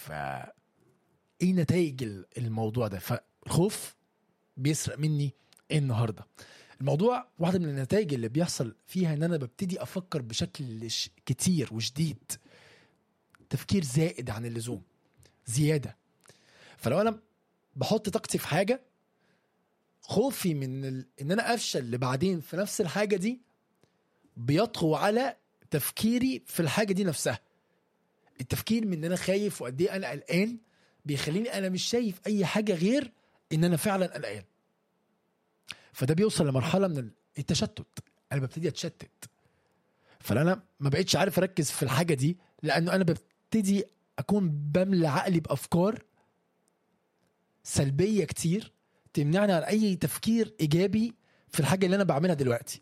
ف ايه نتائج ال- الموضوع ده فالخوف بيسرق مني إيه النهارده الموضوع واحده من النتائج اللي بيحصل فيها ان انا ببتدي افكر بشكل ش- كتير وشديد تفكير زائد عن اللزوم زياده فلو انا بحط طاقتي في حاجه خوفي من ال... ان انا افشل لبعدين في نفس الحاجه دي بيطغوا على تفكيري في الحاجه دي نفسها التفكير من ان انا خايف وقد ايه انا قلقان بيخليني انا مش شايف اي حاجه غير ان انا فعلا قلقان فده بيوصل لمرحله من التشتت انا ببتدي اتشتت فانا ما بقتش عارف اركز في الحاجه دي لانه انا ببتدي اكون بملى عقلي بافكار سلبيه كتير تمنعني عن اي تفكير ايجابي في الحاجه اللي انا بعملها دلوقتي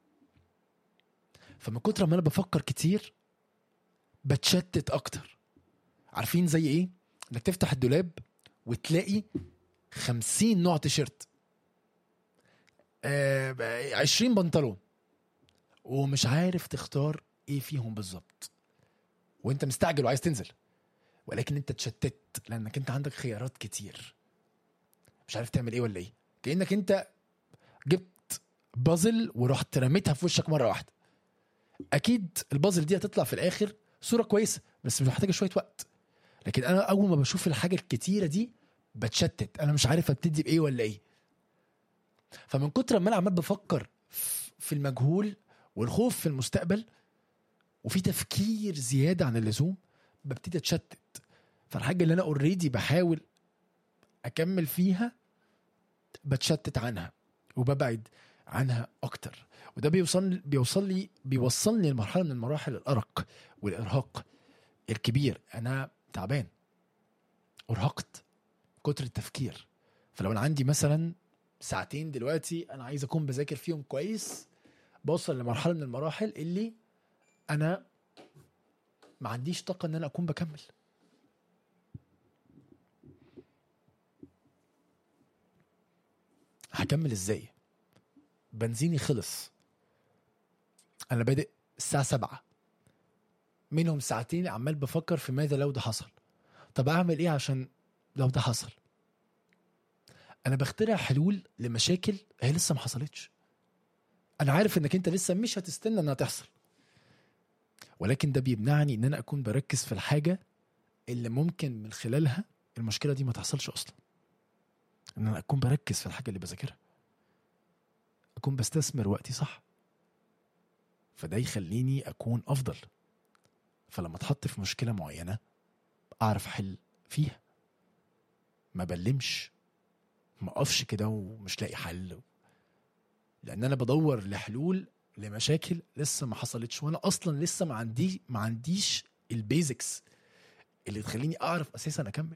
فمن كتر ما انا بفكر كتير بتشتت اكتر عارفين زي ايه انك تفتح الدولاب وتلاقي خمسين نوع تيشيرت آه عشرين بنطلون ومش عارف تختار ايه فيهم بالظبط وانت مستعجل وعايز تنزل ولكن انت اتشتت لانك انت عندك خيارات كتير مش عارف تعمل ايه ولا ايه كانك انت جبت بازل ورحت رميتها في وشك مره واحده اكيد البازل دي هتطلع في الاخر صوره كويسه بس مش محتاجه شويه وقت لكن انا اول ما بشوف الحاجه الكتيره دي بتشتت انا مش عارف ابتدي بايه ولا ايه فمن كتر ما انا عمال بفكر ف- في المجهول والخوف في المستقبل وفي تفكير زياده عن اللزوم ببتدي اتشتت فالحاجه اللي انا اوريدي بحاول اكمل فيها بتشتت عنها وببعد عنها اكتر وده بيوصل بيوصل لي بيوصلني لمرحله من مراحل الارق والارهاق الكبير انا تعبان ارهقت كتر التفكير فلو انا عندي مثلا ساعتين دلوقتي انا عايز اكون بذاكر فيهم كويس بوصل لمرحله من المراحل اللي انا ما عنديش طاقه ان انا اكون بكمل هكمل ازاي بنزيني خلص انا بادئ الساعه سبعة منهم ساعتين عمال بفكر في ماذا لو ده حصل طب اعمل ايه عشان لو ده حصل انا بخترع حلول لمشاكل هي لسه ما حصلتش انا عارف انك انت لسه مش هتستنى انها تحصل ولكن ده بيمنعني ان انا اكون بركز في الحاجه اللي ممكن من خلالها المشكله دي ما تحصلش اصلا ان انا اكون بركز في الحاجه اللي بذاكرها اكون بستثمر وقتي صح فده يخليني اكون افضل فلما اتحط في مشكله معينه اعرف احل فيها ما بلمش ما اقفش كده ومش لاقي حل لان انا بدور لحلول لمشاكل لسه ما حصلتش وانا اصلا لسه ما عندي ما عنديش البيزكس اللي تخليني اعرف اساسا اكمل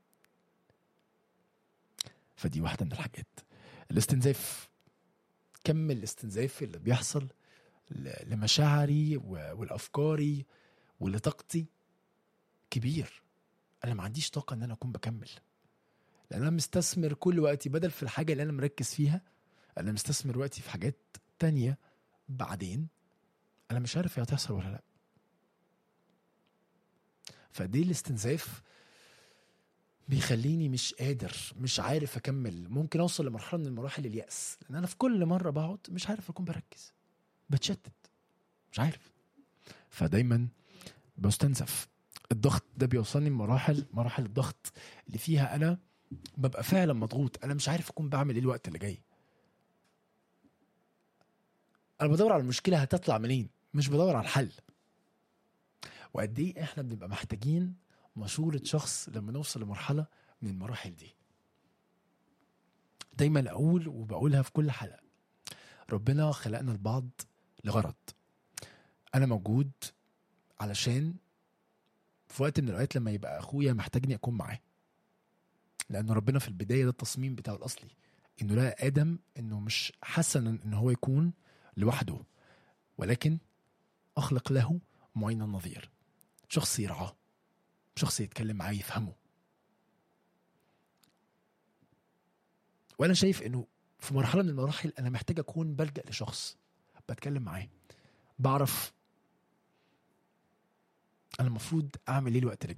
فدي واحده من الحاجات الاستنزاف كم الاستنزاف اللي بيحصل ل- لمشاعري و- والافكاري ولطاقتي كبير انا ما عنديش طاقه ان انا اكون بكمل لان انا مستثمر كل وقتي بدل في الحاجه اللي انا مركز فيها انا مستثمر وقتي في حاجات تانية بعدين انا مش عارف هي هتحصل ولا لا فدي الاستنزاف بيخليني مش قادر مش عارف اكمل ممكن اوصل لمرحله من المراحل اليأس لان انا في كل مره بقعد مش عارف اكون بركز بتشتت مش عارف فدايما بستنزف الضغط ده بيوصلني لمراحل مراحل الضغط اللي فيها انا ببقى فعلا مضغوط انا مش عارف اكون بعمل ايه الوقت اللي جاي انا بدور على المشكله هتطلع منين مش بدور على الحل وقد ايه احنا بنبقى محتاجين مشورة شخص لما نوصل لمرحلة من المراحل دي دايما اقول وبقولها في كل حلقة ربنا خلقنا البعض لغرض انا موجود علشان في وقت من الاوقات لما يبقى اخويا محتاجني اكون معاه لان ربنا في البدايه ده التصميم بتاعه الاصلي انه لقى ادم انه مش حسنا ان هو يكون لوحده ولكن اخلق له معين النظير شخص يرعاه شخص يتكلم معاه يفهمه وانا شايف انه في مرحله من المراحل انا محتاج اكون بلجا لشخص بتكلم معاه بعرف انا المفروض اعمل ايه الوقت اللي